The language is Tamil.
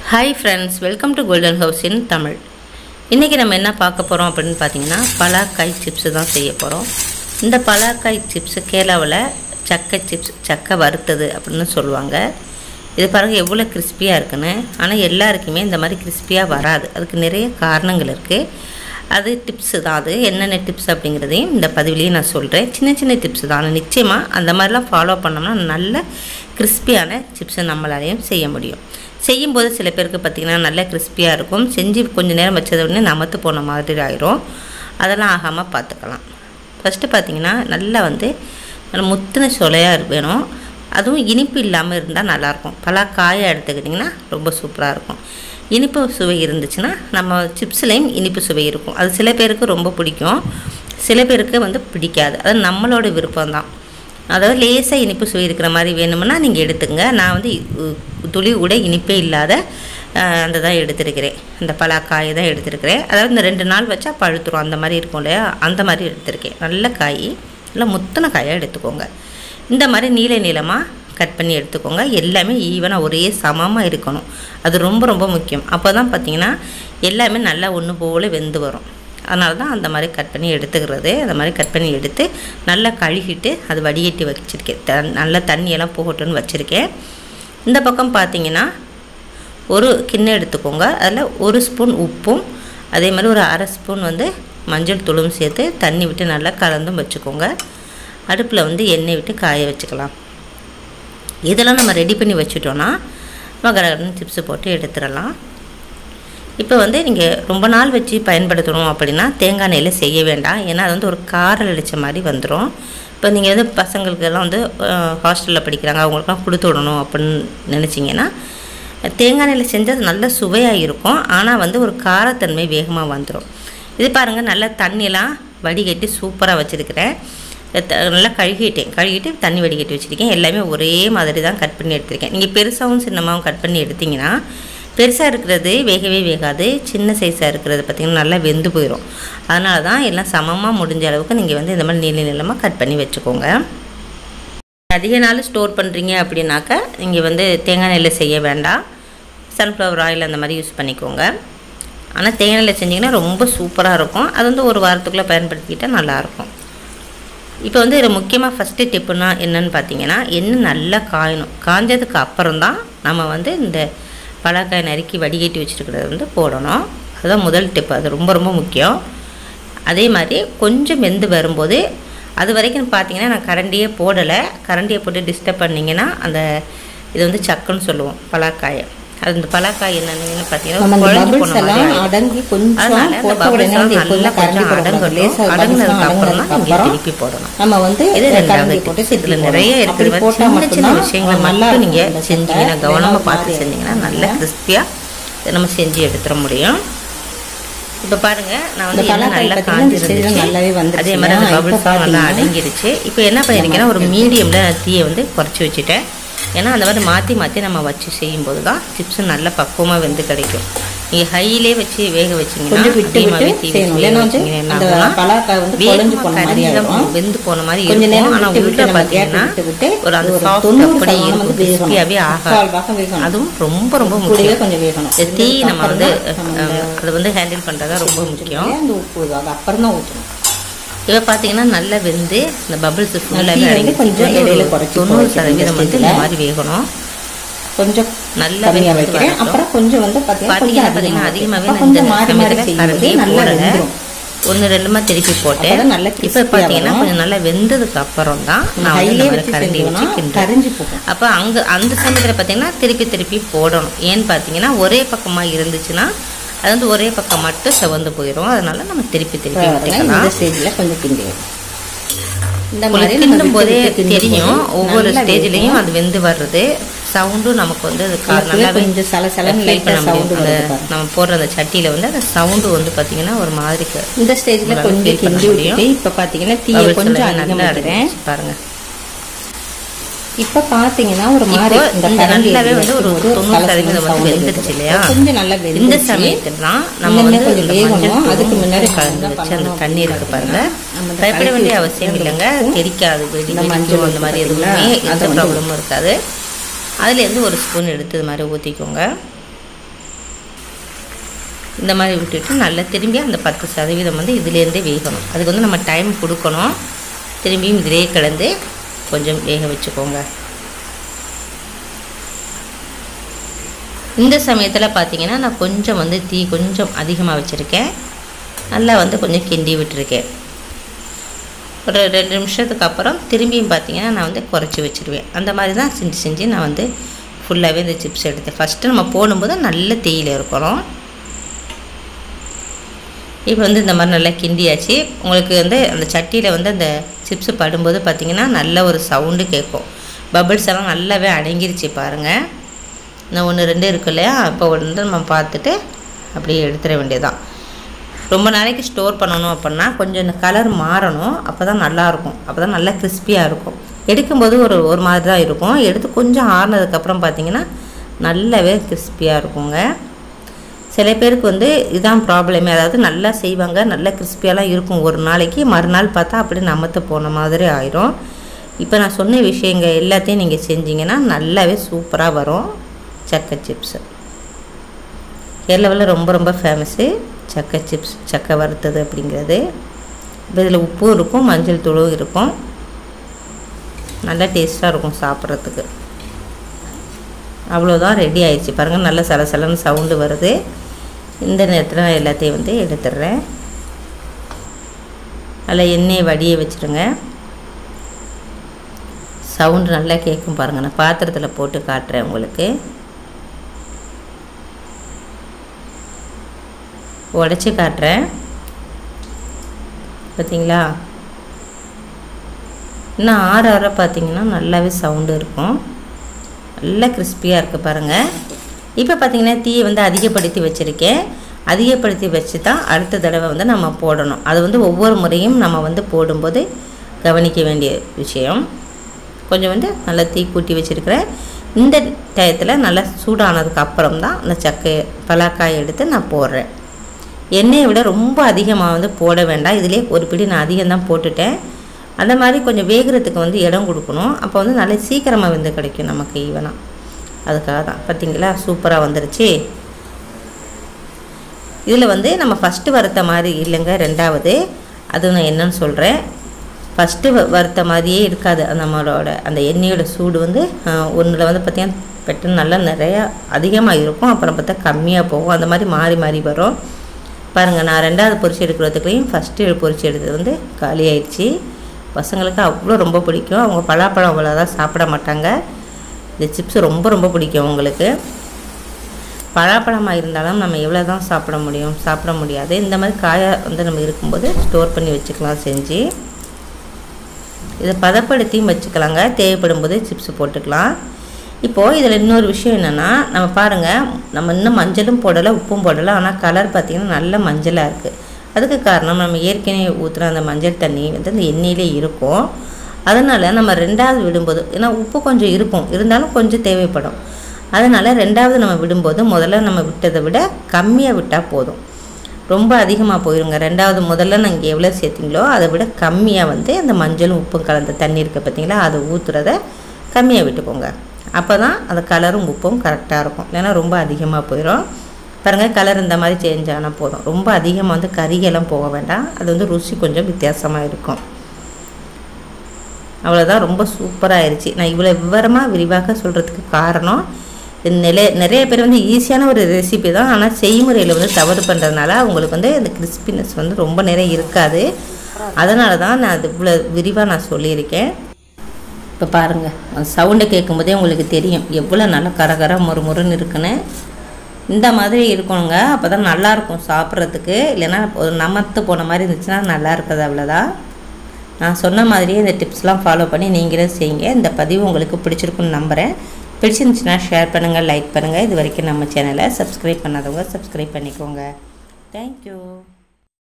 Hi friends welcome to Golden House in Tamil இன்றைக்கி நம்ம என்ன பார்க்க போகிறோம் அப்படின்னு பார்த்தீங்கன்னா பலாக்காய் சிப்ஸு தான் செய்ய போகிறோம் இந்த பலாக்காய் சிப்ஸு கேரளாவில் சக்கை சிப்ஸ் சக்கை வறுத்தது அப்படின்னு சொல்லுவாங்க இது பாருங்கள் எவ்வளோ கிறிஸ்பியாக இருக்குன்னு ஆனால் எல்லாருக்குமே இந்த மாதிரி கிறிஸ்பியாக வராது அதுக்கு நிறைய காரணங்கள் இருக்குது அது டிப்ஸு தான் அது என்னென்ன டிப்ஸ் அப்படிங்கிறதையும் இந்த பதிவுலேயே நான் சொல்கிறேன் சின்ன சின்ன டிப்ஸ் தான் ஆனால் நிச்சயமாக அந்த மாதிரிலாம் ஃபாலோ பண்ணோம்னா நல்ல கிறிஸ்பியான சிப்ஸை நம்மளாலையும் செய்ய முடியும் செய்யும்போது சில பேருக்கு பார்த்திங்கன்னா நல்ல கிறிஸ்பியாக இருக்கும் செஞ்சு கொஞ்சம் நேரம் வச்சத உடனே நமத்து போன மாதிரி ஆயிரும் அதெல்லாம் ஆகாமல் பார்த்துக்கலாம் ஃபஸ்ட்டு பார்த்திங்கன்னா நல்லா வந்து நல்ல முத்தின சொலையாக வேணும் அதுவும் இனிப்பு இல்லாமல் இருந்தால் நல்லாயிருக்கும் பல காயை எடுத்துக்கிட்டிங்கன்னா ரொம்ப சூப்பராக இருக்கும் இனிப்பு சுவை இருந்துச்சுன்னா நம்ம சிப்ஸ்லேயும் இனிப்பு சுவை இருக்கும் அது சில பேருக்கு ரொம்ப பிடிக்கும் சில பேருக்கு வந்து பிடிக்காது அது நம்மளோட விருப்பம் தான் அதாவது லேசாக இனிப்பு சுவை இருக்கிற மாதிரி வேணும்னா நீங்கள் எடுத்துங்க நான் வந்து உ- துளி கூட இனிப்பே இல்லாத அஹ், அந்த தான் எடுத்திருக்கிறேன் இந்த பலாக்காயை தான் எடுத்திருக்கிறேன் அதாவது இந்த ரெண்டு நாள் வச்சா பழுத்துரும் அந்த மாதிரி இருக்கும் இல்லையா அந்த மாதிரி எடுத்திருக்கேன் நல்ல காய் நல்ல முத்தின காயாக எடுத்துக்கோங்க இந்த மாதிரி நீல நீளமாக கட் பண்ணி எடுத்துக்கோங்க எல்லாமே ஈவனாக ஒரே சமமாக இருக்கணும் அது ரொம்ப ரொம்ப முக்கியம் அப்போ தான் பார்த்தீங்கன்னா எல்லாமே நல்லா ஒன்று போல் வெந்து வரும் அதனால தான் அந்த மாதிரி கட் பண்ணி எடுத்துக்கிறது அந்த மாதிரி கட் பண்ணி எடுத்து நல்லா கழுகிட்டு அது வடிகட்டி வச்சுருக்கேன் த நல்லா தண்ணியெல்லாம் போகட்டும்னு வச்சுருக்கேன் இந்த பக்கம் பார்த்தீங்கன்னா ஒரு கிண்ணம் எடுத்துக்கோங்க அதில் ஒரு ஸ்பூன் உப்பும் அதே மாதிரி ஒரு அரை ஸ்பூன் வந்து மஞ்சள் தூளும் சேர்த்து தண்ணி விட்டு நல்லா கலந்தும் வச்சுக்கோங்க அடுப்பில் வந்து எண்ணெய் விட்டு காய வச்சுக்கலாம் இதெல்லாம் நம்ம ரெடி பண்ணி வச்சுட்டோன்னா நம்ம கடகடன்னு சிப்ஸு போட்டு எடுத்துடலாம் இப்போ வந்து நீங்கள் ரொம்ப நாள் வச்சு பயன்படுத்தணும் அப்படின்னா தேங்காய் எண்ணெயில் செய்ய வேண்டாம் ஏன்னா அது வந்து ஒரு காரல் அடித்த மாதிரி வந்துடும் இப்போ நீங்கள் வந்து பசங்களுக்கெல்லாம் வந்து ஹாஸ்டலில் படிக்கிறாங்க அவங்களுக்குலாம் கொடுத்து விடணும் அப்படின்னு நினச்சிங்கன்னா தேங்காய் எண்ணெயில் செஞ்சது நல்ல சுவையாக இருக்கும் ஆனால் வந்து ஒரு காரத்தன்மை வேகமாக வந்துடும் இது பாருங்கள் நல்லா தண்ணியெல்லாம் வடிகட்டி சூப்பராக வச்சுருக்கிறேன் த- நல்லா கழுகிட்டேன் கழுகிட்டு தண்ணி வடிகட்டி வச்சுருக்கேன் எல்லாமே ஒரே மாதிரி தான் கட் பண்ணி எடுத்திருக்கேன் நீங்கள் பெருசாகவும் சின்னமாகவும் கட் பண்ணி எடுத்தீங்கன்னா பெருசாக இருக்கிறது வேகவே வேகாது சின்ன சைஸாக இருக்கிறது பார்த்திங்கன்னா நல்லா வெந்து போயிடும் அதனால தான் எல்லாம் சமமாக முடிஞ்ச அளவுக்கு நீங்கள் வந்து இந்த மாதிரி நீள நீளமாக கட் பண்ணி வச்சுக்கோங்க அதிக நாள் ஸ்டோர் பண்ணுறீங்க அப்படின்னாக்கா நீங்கள் வந்து தேங்காய் எண்ணெயில் செய்ய வேண்டாம் சன்ஃப்ளவர் ஆயில் அந்த மாதிரி யூஸ் பண்ணிக்கோங்க ஆனால் தேங்காய் எண்ணெயில் செஞ்சிங்கன்னா ரொம்ப சூப்பராக இருக்கும் அது வந்து ஒரு வாரத்துக்குள்ளே பயன்படுத்திக்கிட்டால் நல்லாயிருக்கும் இப்போ வந்து இதில் முக்கியமாக ஃபஸ்ட்டு டிப்புனா என்னன்னு பார்த்தீங்கன்னா எண்ணெய் நல்லா காயணும் காஞ்சதுக்கு அப்புறம் தான் நம்ம வந்து இந்த பலாக்காய் நறுக்கி வடிகட்டி வச்சுருக்கிறத வந்து போடணும் அதுதான் முதல் டிப்பு அது ரொம்ப ரொம்ப முக்கியம் அதே மாதிரி கொஞ்சம் வெந்து வரும்போது அது வரைக்கும் பார்த்தீங்கன்னா நான் கரண்டியே போடலை கரண்டியை போட்டு டிஸ்டர்ப் பண்ணிங்கன்னா அந்த இது வந்து சக்குன்னு சொல்லுவோம் பலாக்காயை அது இந்த பலாக்காய் என்னன்னு பார்த்தீங்கன்னா நம்ம அந்த குழஞ்சு bubbles போன மாதிரி எல்லாம் ஆயிடும். அடங்கி கொஞ்சம் அதனால இந்த போட்ட bubbles உடனே வந்து எல்லாம் எப்பவுமே நல்லா கரண்டி கொஞ்சம் போடக்கூடாது. அடங்கட்டும். லேசா bubbles அடங்குனதுக்கு எல்லாம் அப்புறம் தான் அடங்குனதுக்கு நீங்க அப்புறம் திருப்பி போடணும். நம்ம வந்து இது கரண்டி ரெண்டாவது போட்டு tips. இதுல திருப்பி நிறைய போடணும். இருக்குது. அப்படி போட்டா சின்ன சின்ன மட்டும்தான் விஷயங்களை நல்லா மட்டும் இருக்கும் நீங்க இந்த செஞ்சீங்கன்னா சட்டை. கவனமா வேணா பார்த்து மாதிரி செஞ்சீங்கன்னா இருக்கும். நல்ல கிறிஸ்பியா நம்ம செஞ்சு எடுத்துட முடியும் இப்போ பாருங்க நான் வந்து இந்த எண்ணெய் நல்லா பலாக்காய் பார்த்தீங்கன்னா இந்த stage ல காஞ்சிருந்துச்சு நல்லாவே வந்துருச்சு அதே மாதிரி அந்த இல்லையா? பபிள்ஸ் இப்போ நல்லா பார்த்தீங்கன்னா அடங்கிருச்சு இப்போ என்ன பண்ணியிருக்கேன்னா ஒரு மீடியம்ல தீயை வந்து குறைச்சி வச்சுட்டேன் ஏன்னா அந்த மாதிரி மாற்றி மாற்றி நம்ம வச்சு செய்யும்போது தான் சிப்ஸ் நல்ல பக்குவமாக வெந்து கிடைக்கும் நீங்கள் ஹையிலே வச்சு வேக வச்சிங்கன்னா கொஞ்சம் விட்டு அதிகமாவே விட்டு தீ செய்யணும். வச்சு வேக இல்லைன்னா வந்து வச்சீங்கன்னா என்ன அந்த ஆகும்னா, பலாக்காய் வந்து வேகமா குழஞ்சு போன மாதிரி கரிஞ்சு தான் ஆயிடும். வெந்து போன மாதிரி கொஞ்ச இருக்கும் நேரம் ஆனால் விட்டு உள்ள விட்டு நம்ம பார்த்தீங்கன்னா கேப் விட்டு விட்டு ஒரு அந்த ஒரு சாஃப்ட் தொண்ணூறு அப்படியே சதவீதம் இருக்கும் வந்து வேகணும். கிறிஸ்பியாகவே ஆகாது முக்கால் பாகம் வேகணும். அதுவும் ரொம்ப ரொம்ப கூடவே முக்கியம் கொஞ்சம் வேகணும். இந்த தீ நம்ம வந்து அப்புறம் தான் நம்ம அஹ், அதை வந்து ஹேண்டில் பண்ணுறது ரொம்ப முக்கியம் அந்த உப்பு இது, அது அப்புறம் தான் ஊற்றணும் இப்போ பார்த்தீங்கன்னா நல்லா வெந்து இந்த பபிள்ஸ் ஃபுல்லாகவே தீ வந்து அடங்கி கொஞ்சம் இடையில குறைச்சி தொண்ணூறு போட்டு சதவீதம் வந்து இந்த இந்த மாதிரி வேகணும் கொஞ்சம் நல்லா கம்மியா வெந்து வைக்கிறேன் வரட்டும். அப்புறம் கொஞ்சம் வந்து பார்த்தீங்கன்னா கொஞ்சம் பார்த்தீங்கன்னா அதிகமா பார்த்தீங்கன்னா அதிகமாகவே வைக்கிறேன். நான் அப்ப இந்த கொஞ்சம் மாறி மாறி சமயத்தில் செய்யும்போது கரண்டியே நல்லா போடலை வெந்துரும் ஒன்று ரெண்டுமா திருப்பி போட்டேன் அப்பதான் நல்லா இப்போ crispy-ஆ பார்த்தீங்கன்னா வரும். கொஞ்சம் நல்லா வெந்ததுக்கு அப்புறம் தான் நம்ம நான் வந்து கையிலே இந்த மாதிரி வச்சு கரண்டி செஞ்சோம்னா வச்சு கிண்டுறேன் கரைஞ்சு போகும் அப்போ அங்கே அந்த சமயத்தில் பார்த்தீங்கன்னா திருப்பி திருப்பி போடணும் ஏன்னு பார்த்தீங்கன்னா ஒரே பக்கமாக இருந்துச்சுன்னா அது வந்து ஒரே பக்கம் மட்டும் செவந்து போயிடும் அதனால நம்ம திருப்பி திருப்பி பாருங்க, விட்டுக்கலாம் இந்த ஸ்டேஜ்ல கொஞ்சம் கிண்டி இந்த உங்களுக்கு நம்ம கிண்டும் விட்டு போதே விட்டு கிண்டும் தெரியும் போது ஒவ்வொரு நல்லா ஸ்டேஜ்லேயும் வேகும். அது வெந்து வர்றது சவுண்டும் நமக்கு வந்து அது கா- எனக்குமே நல்லாவே கொஞ்சம் சலசலன்னு feel பண்ண லைட்டா முடியும். sound அந்த வருது பாருங்க. நம்ம போடுற அந்த சட்டியில் வந்து அந்த சவுண்டு வந்து பார்த்தீங்கன்னா ஒரு மாதிரி க- இந்த ஸ்டேஜ்ல உங்களால கொஞ்சம் feel பண்ண கிண்டி முடியும். விட்டுட்டு இப்ப பாத்தீங்கன்னா தீயை bubbles கொஞ்சம் எல்லாம் அதிகமா நல்லா வைக்கிறேன் அடங்கிடுச்சு பாருங்க இப்ப பாத்தீங்கன்னா ஒரு மாதிரி இப்போ இந்த இந்த கரண்டி நல்லாவே வந்து ஒரு வைக்கும்போது தொண்ணூறு சலசலன்னு சதவீதம் வந்து sound வெந்துடுச்சு கேக்குது. இல்லையா கொஞ்சம் நல்லா இந்த வெந்துருச்சு. சமயத்தில் தான் நம்ம இன்னுமே வந்து கொஞ்சம் இந்த வேகணும். மஞ்சள் அதுக்கு தூளும் முன்னாடி கலந்து என்ன வச்சு அந்த பண்ணணும் தண்ணி இருக்கு பாருங்க நம்ம இந்த பயப்பட கலக்கி வேண்டிய வச்சு அவசியம் அந்த இல்லைங்க உப்பும் தெரிக்காது வெடி இந்த மஞ்சள் வெடிக்கும் அந்த மாதிரி இருக்கு எதுவுமே பாத்தீங்களா? எந்த அதை வந்து ப்ராப்ளமும் இருக்காது அதுலேருந்து ஒரு ஸ்பூன் எடுத்து இது மாதிரி ஊற்றிக்கோங்க இந்த மாதிரி விட்டுட்டு நல்லா திரும்பி அந்த பத்து சதவீதம் வந்து இதுலேருந்தே வேகணும் அதுக்கு வந்து நம்ம டைம் கொடுக்கணும் திரும்பியும் இதிலே கலந்து கொஞ்சம் வேக வச்சுக்கோங்க இந்த சமயத்தில் பார்த்தீங்கன்னா நான் கொஞ்சம் வந்து தீ கொஞ்சம் அதிகமாக வச்சுருக்கேன் நல்லா வந்து கொஞ்சம் கிண்டி விட்டுருக்கேன் ஒரு ரெண்டு நிமிஷத்துக்கு அப்புறம் திரும்பியும் பார்த்தீங்கன்னா நான் வந்து குறைச்சி வச்சுருவேன் அந்த மாதிரி தான் செஞ்சு செஞ்சு நான் வந்து ஃபுல்லாகவே இந்த சிப்ஸ் எடுத்தேன் ஃபஸ்ட்டு நம்ம போடும்போது நல்ல தேயில இருக்கணும் இப்போ வந்து இந்த மாதிரி நல்லா கிண்டியாச்சு உங்களுக்கு வந்து அந்த சட்டியில் வந்து அந்த சிப்ஸ் படும்போது பார்த்திங்கன்னா நல்ல ஒரு சவுண்டு கேட்கும் பபிள்ஸ் எல்லாம் நல்லாவே அடங்கிருச்சு பாருங்கள் இன்னும் ஒன்று ரெண்டு இருக்கு இல்லையா இப்போ வந்து நம்ம பார்த்துட்டு அப்படியே எடுத்துட வேண்டியதுதான் ரொம்ப நாளைக்கு ஸ்டோர் பண்ணணும் அப்படின்னா கொஞ்சம் இந்த கலர் மாறணும் அப்போ தான் நல்லாயிருக்கும் அப்போ தான் நல்லா கிறிஸ்பியாக இருக்கும் எடுக்கும்போது ஒரு ஒரு மாதிரி தான் இருக்கும் எடுத்து கொஞ்சம் ஆறுனதுக்கப்புறம் பார்த்தீங்கன்னா நல்லாவே கிறிஸ்பியாக இருக்குங்க சில பேருக்கு வந்து இதான் ப்ராப்ளமே அதாவது நல்லா செய்வாங்க நல்லா கிறிஸ்பியாலாம் இருக்கும் ஒரு நாளைக்கு மறுநாள் பார்த்தா அப்படியே நமத்து போன மாதிரி ஆயிரும் இப்போ நான் சொன்ன விஷயங்க எல்லாத்தையும் நீங்கள் செஞ்சீங்கன்னா நல்லாவே சூப்பராக வரும் சக்கை சிப்ஸு கேரளாவில் ரொம்ப ரொம்ப ஃபேமஸ்ஸு சக்கை சிப்ஸ் சக்கை வறுத்தது அப்படிங்கிறது இப்போ இதில் உப்பும் இருக்கும் மஞ்சள் தூளும் இருக்கும் நல்லா டேஸ்ட்டாக இருக்கும் சாப்பிட்றதுக்கு அவ்வளோதான் ரெடி ஆயிடுச்சு பாருங்கள் நல்ல சலசலன்னு சவுண்டு வருது இந்த நேரத்தில் நான் எல்லாத்தையும் வந்து எடுத்துடுறேன் நல்லா எண்ணெயை வடிய வச்சுருங்க சவுண்டு நல்லா கேட்கும் பாருங்கள் நான் பாத்திரத்தில் போட்டு காட்டுறேன் உங்களுக்கு உடச்சி காட்டுறேன் பார்த்தீங்களா இன்னும் ஆற ஆற பார்த்தீங்கன்னா நல்லாவே சவுண்டு இருக்கும் நல்லா கிறிஸ்பியாக இருக்குது பாருங்கள் இப்போ பார்த்தீங்கன்னா தீயை வந்து அதிகப்படுத்தி வச்சுருக்கேன் அதிகப்படுத்தி வச்சு தான் அடுத்த தடவை வந்து நம்ம போடணும் அது வந்து ஒவ்வொரு முறையும் நம்ம வந்து போடும்போது கவனிக்க வேண்டிய விஷயம் கொஞ்சம் வந்து நல்லா தீ கூட்டி வச்சுருக்கிறேன் இந்த டயத்தில் நல்லா சூடானதுக்கு அப்புறம் தான் அந்த சக்கை பலாக்காய் எடுத்து நான் போடுறேன் எண்ணெயை விட ரொம்ப அதிகமாக வந்து போட வேண்டாம் இதிலே ஒரு பிடி நான் அதிகம் தான் போட்டுட்டேன் அந்த மாதிரி கொஞ்சம் வேகிறதுக்கு வந்து இடம் கொடுக்கணும் அப்போ வந்து நல்லா சீக்கிரமாக வந்து கிடைக்கும் நமக்கு ஈவனாக அதுக்காக தான் பார்த்தீங்களா சூப்பராக வந்துருச்சு இதில் வந்து நம்ம ஃபஸ்ட்டு வறுத்த மாதிரி இல்லைங்க ரெண்டாவது அது நான் என்னன்னு சொல்கிறேன் ஃபஸ்ட்டு வறுத்த மாதிரியே இருக்காது அந்த நம்மளோட அந்த எண்ணெயோட சூடு வந்து ஒன்றில் வந்து பார்த்திங்கன்னா பெட்ரோல் நல்லா நிறையா அதிகமாக இருக்கும் அப்புறம் பார்த்தா கம்மியாக போகும் அந்த மாதிரி மாறி மாறி வரும் பாருங்கள் நான் ரெண்டாவது பொரிச்சு எடுக்கிறதுக்குள்ளேயும் ஃபஸ்ட்டு பொரிச்சு எடுத்தது வந்து காலி ஆயிடுச்சு பசங்களுக்கு அவ்வளோ ரொம்ப பிடிக்கும் அவங்க பலாப்பழம் அவ்வளோதான் சாப்பிட மாட்டாங்க இந்த சிப்ஸ் ரொம்ப ரொம்ப பிடிக்கும் அவங்களுக்கு பலாப்பழமாக இருந்தாலும் நம்ம எவ்வளோ தான் சாப்பிட முடியும் சாப்பிட முடியாது இந்த மாதிரி காயை வந்து நம்ம இருக்கும்போது ஸ்டோர் பண்ணி வச்சுக்கலாம் செஞ்சு இதை பதப்படுத்தியும் வச்சுக்கலாங்க தேவைப்படும் போது சிப்ஸ் போட்டுக்கலாம் இப்போது இதில் இன்னொரு விஷயம் என்னென்னா நம்ம பாருங்கள் நம்ம இன்னும் மஞ்சளும் போடலை உப்பும் போடலை ஆனால் கலர் பார்த்திங்கன்னா நல்ல மஞ்சளாக இருக்குது அதுக்கு காரணம் நம்ம ஏற்கனவே ஊற்றுற அந்த மஞ்சள் தண்ணி வந்து அந்த எண்ணெயிலே இருக்கும் அதனால் நம்ம ரெண்டாவது விடும்போது ஏன்னா உப்பு கொஞ்சம் இருக்கும் இருந்தாலும் கொஞ்சம் தேவைப்படும் அதனால் ரெண்டாவது நம்ம விடும்போது முதல்ல நம்ம விட்டதை விட கம்மியாக விட்டால் போதும் ரொம்ப அதிகமாக போயிருங்க ரெண்டாவது முதல்ல நீங்கள் எவ்வளோ சேர்த்திங்களோ அதை விட கம்மியாக வந்து அந்த மஞ்சளும் உப்பும் கலந்த தண்ணி இருக்குது பார்த்தீங்களா அதை ஊற்றுறத கம்மியாக விட்டுக்கோங்க அப்போ தான் அந்த கலரும் உப்பும் கரெக்டாக இருக்கும் இல்லைன்னா ரொம்ப அதிகமாக போயிடும் பாருங்கள் கலர் இந்த மாதிரி சேஞ்ச் ஆனால் போதும் ரொம்ப அதிகமாக வந்து கறியெல்லாம் போக வேண்டாம் அது வந்து ருசி கொஞ்சம் வித்தியாசமாக இருக்கும் அவ்வளோதான் ரொம்ப சூப்பராக ஆயிடுச்சு நான் இவ்வளோ விவரமாக விரிவாக சொல்கிறதுக்கு காரணம் இது நிலை நிறைய பேர் வந்து ஈஸியான ஒரு ரெசிபி தான் ஆனால் செய்முறையில் வந்து தவறு பண்ணுறதுனால அவங்களுக்கு வந்து அந்த கிறிஸ்பினஸ் வந்து ரொம்ப நேரம் இருக்காது அதனால தான் நான் அது இவ்வளோ விரிவாக நான் சொல்லியிருக்கேன் இப்போ பாருங்கள் அந்த சவுண்டை கேட்கும்போதே உங்களுக்கு தெரியும் எவ்வளோ நல்லா கரகர மொறு மொறுன்னு இருக்குன்னு இந்த மாதிரி இருக்கணுங்க அப்போ தான் நல்லாயிருக்கும் சாப்பிட்றதுக்கு இல்லைன்னா ஒரு நமத்து போன மாதிரி இருந்துச்சுன்னா நல்லா இருக்காது அவ்வளோதான் நான் சொன்ன மாதிரியே இந்த டிப்ஸ்லாம் ஃபாலோ பண்ணி நீங்களே செய்யுங்க இந்த பதிவு உங்களுக்கு பிடிச்சிருக்குன்னு நம்புகிறேன் பிடிச்சிருந்துச்சுன்னா ஷேர் பண்ணுங்கள் லைக் பண்ணுங்கள் இது வரைக்கும் நம்ம சேனலை சப்ஸ்கிரைப் பண்ணாதவங்க சப்ஸ்கிரைப் பண்ணிக்கோங்க தேங்க்யூ